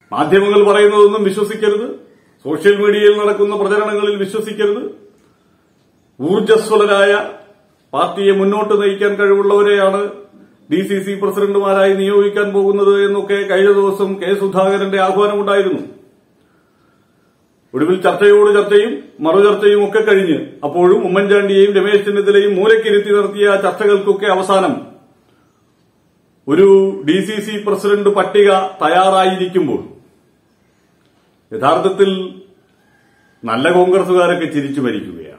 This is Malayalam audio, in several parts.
മാധ്യമങ്ങൾ പറയുന്നതൊന്നും വിശ്വസിക്കരുത് സോഷ്യൽ മീഡിയയിൽ നടക്കുന്ന പ്രചരണങ്ങളിൽ വിശ്വസിക്കരുത് ഊർജ്ജസ്വലരായ പാർട്ടിയെ മുന്നോട്ട് നയിക്കാൻ കഴിവുള്ളവരെയാണ് ഡി സി സി പ്രസിഡന്റുമാരായി നിയോഗിക്കാൻ പോകുന്നത് എന്നൊക്കെ കഴിഞ്ഞ ദിവസം കെ സുധാകരന്റെ ആഹ്വാനമുണ്ടായിരുന്നു ഒടുവിൽ ചർച്ചയോട് ചർച്ചയും മറുചർച്ചയും ഒക്കെ കഴിഞ്ഞ് അപ്പോഴും ഉമ്മൻചാണ്ടിയെയും രമേശ് ചെന്നിത്തലയും മൂലക്കിരുത്തി നടത്തിയ ചർച്ചകൾക്കൊക്കെ അവസാനം ഒരു ഡി സി സി പ്രസിഡന്റ് പട്ടിക തയ്യാറായിരിക്കുമ്പോൾ യഥാർത്ഥത്തിൽ നല്ല കോൺഗ്രസുകാരൊക്കെ ചിരിച്ചു മരിക്കുകയാണ്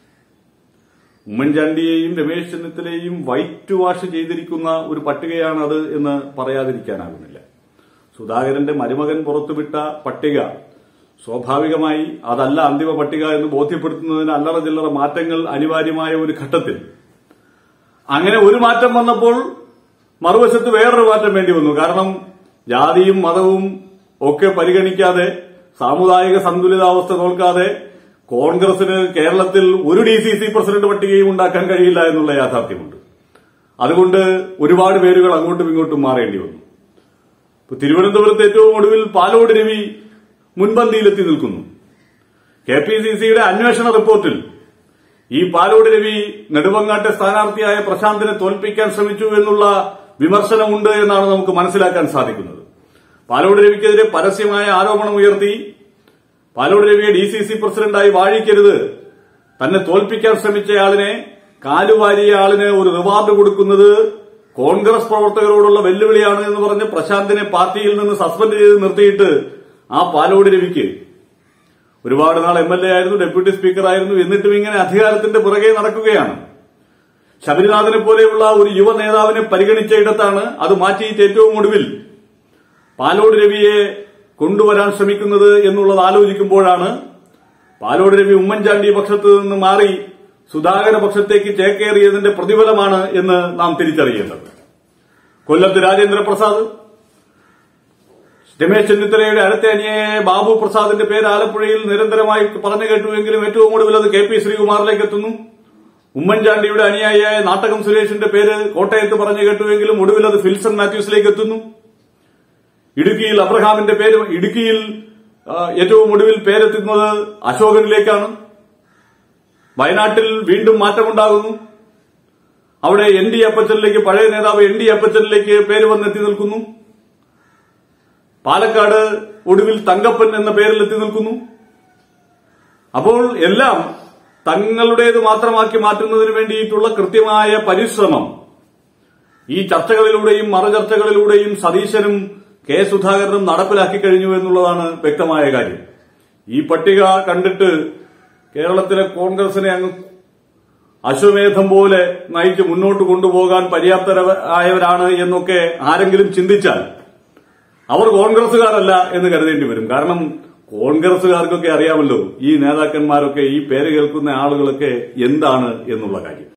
ഉമ്മൻചാണ്ടിയെയും രമേശ് ചെന്നിത്തലയെയും വൈറ്റ് വാഷ് ചെയ്തിരിക്കുന്ന ഒരു പട്ടികയാണത് എന്ന് പറയാതിരിക്കാനാകുന്നില്ല സുധാകരന്റെ മരുമകൻ പുറത്തുവിട്ട പട്ടിക സ്വാഭാവികമായി അതല്ല അന്തിമ പട്ടിക എന്ന് ബോധ്യപ്പെടുത്തുന്നതിന് അല്ലറ ചില്ലറ മാറ്റങ്ങൾ അനിവാര്യമായ ഒരു ഘട്ടത്തിൽ അങ്ങനെ ഒരു മാറ്റം വന്നപ്പോൾ മറുവശത്ത് വേറൊരു മാറ്റം വേണ്ടി വന്നു കാരണം ജാതിയും മതവും ഒക്കെ പരിഗണിക്കാതെ സാമുദായിക സന്തുലിതാവസ്ഥ നോക്കാതെ കോൺഗ്രസിന് കേരളത്തിൽ ഒരു ഡി സി സി പ്രസിഡന്റ് പട്ടികയും ഉണ്ടാക്കാൻ കഴിയില്ല എന്നുള്ള യാഥാർത്ഥ്യമുണ്ട് അതുകൊണ്ട് ഒരുപാട് പേരുകൾ അങ്ങോട്ടും ഇങ്ങോട്ടും മാറേണ്ടി വന്നു ഇപ്പൊ തിരുവനന്തപുരത്ത് ഏറ്റവും ഒടുവിൽ പാലോട് രവി മുൻപന്തിയിലെത്തി നിൽക്കുന്നു കെ പി സി സിയുടെ അന്വേഷണ റിപ്പോർട്ടിൽ ഈ പാലോട് രവി നെടുവങ്ങാട്ടെ സ്ഥാനാർത്ഥിയായ പ്രശാന്തിനെ തോൽപ്പിക്കാൻ ശ്രമിച്ചു എന്നുള്ള വിമർശനമുണ്ട് എന്നാണ് നമുക്ക് മനസ്സിലാക്കാൻ സാധിക്കുന്നത് പാലോട് രവിക്കെതിരെ പരസ്യമായ ആരോപണം ഉയർത്തി പാലോട് രവിയെ ഡി സി സി പ്രസിഡന്റായി വാഴിക്കരുത് തന്നെ തോൽപ്പിക്കാൻ ശ്രമിച്ചയാളിനെ കാലുവാരിയ ആളിന് ഒരു റിവാർഡ് കൊടുക്കുന്നത് കോൺഗ്രസ് പ്രവർത്തകരോടുള്ള വെല്ലുവിളിയാണ് എന്ന് പറഞ്ഞ് പ്രശാന്തിനെ പാർട്ടിയിൽ നിന്ന് സസ്പെൻഡ് ചെയ്ത് നിർത്തിയിട്ട് ആ പാലോട് രവിക്ക് ഒരുപാട് നാൾ എം എൽ എ ആയിരുന്നു ഡെപ്യൂട്ടി സ്പീക്കറായിരുന്നു എന്നിട്ടും ഇങ്ങനെ അധികാരത്തിന്റെ പുറകെ നടക്കുകയാണ് ശബരിനാഥനെ പോലെയുള്ള ഒരു യുവ നേതാവിനെ പരിഗണിച്ച ഇടത്താണ് അത് മാറ്റിയിട്ട് ഏറ്റവും ഒടുവിൽ പാലോട് രവിയെ കൊണ്ടുവരാൻ ശ്രമിക്കുന്നത് എന്നുള്ളത് ആലോചിക്കുമ്പോഴാണ് പാലോട് രവി ഉമ്മൻചാണ്ടി പക്ഷത്ത് നിന്ന് മാറി സുധാകര പക്ഷത്തേക്ക് ചേക്കേറിയതിന്റെ പ്രതിഫലമാണ് എന്ന് നാം തിരിച്ചറിയേണ്ടത് കൊല്ലത്ത് രാജേന്ദ്ര പ്രസാദ് രമേശ് ചെന്നിത്തലയുടെ അടുത്ത അനിയായ ബാബു പ്രസാദിന്റെ പേര് ആലപ്പുഴയിൽ നിരന്തരമായി പറഞ്ഞു കേട്ടുവെങ്കിലും ഏറ്റവും ഒടുവിൽ അത് കെ പി ശ്രീകുമാറിലേക്ക് എത്തുന്നു ഉമ്മൻചാണ്ടിയുടെ അനുയായിയായ നാട്ടകം സുരേഷിന്റെ പേര് കോട്ടയത്ത് പറഞ്ഞു കേട്ടുവെങ്കിലും ഒടുവിൽ അത് ഫിൽസൺ മാത്യൂസിലേക്ക് എത്തുന്നു ഇടുക്കിയിൽ അബ്രഹാമിന്റെ പേര് ഇടുക്കിയിൽ ആ, ഏറ്റവും ഒടുവിൽ പേരെത്തുന്നത് അശോകനിലേക്കാണ് വയനാട്ടിൽ വീണ്ടും മാറ്റമുണ്ടാകുന്നു അവിടെ എൻ ഡി അപ്പച്ചനിലേക്ക് പഴയ നേതാവ് എൻ ഡി അപ്പച്ചനിലേക്ക് പേര് വന്നെത്തി നിൽക്കുന്നു പാലക്കാട് ഒടുവിൽ തങ്കപ്പൻ എന്ന പേരിൽ എത്തി നിൽക്കുന്നു അപ്പോൾ എല്ലാം തങ്ങളുടേത് മാത്രമാക്കി മാറ്റുന്നതിന് വേണ്ടിയിട്ടുള്ള കൃത്യമായ പരിശ്രമം ഈ ചർച്ചകളിലൂടെയും മറുചർച്ചകളിലൂടെയും സതീശനും കെ സുധാകരനും നടപ്പിലാക്കി കഴിഞ്ഞു എന്നുള്ളതാണ് വ്യക്തമായ കാര്യം ഈ പട്ടിക കണ്ടിട്ട് കേരളത്തിലെ കോൺഗ്രസിനെ അങ്ങ് അശ്വമേധം പോലെ നയിച്ച് മുന്നോട്ട് കൊണ്ടുപോകാൻ പര്യാപ്തരായവരാണ് എന്നൊക്കെ ആരെങ്കിലും ചിന്തിച്ചാൽ അവർ കോൺഗ്രസുകാരല്ല എന്ന് കരുതേണ്ടി വരും കാരണം കോൺഗ്രസുകാർക്കൊക്കെ അറിയാമല്ലോ ഈ നേതാക്കന്മാരൊക്കെ ഈ പേര് കേൾക്കുന്ന ആളുകളൊക്കെ എന്താണ് എന്നുള്ള കാര്യം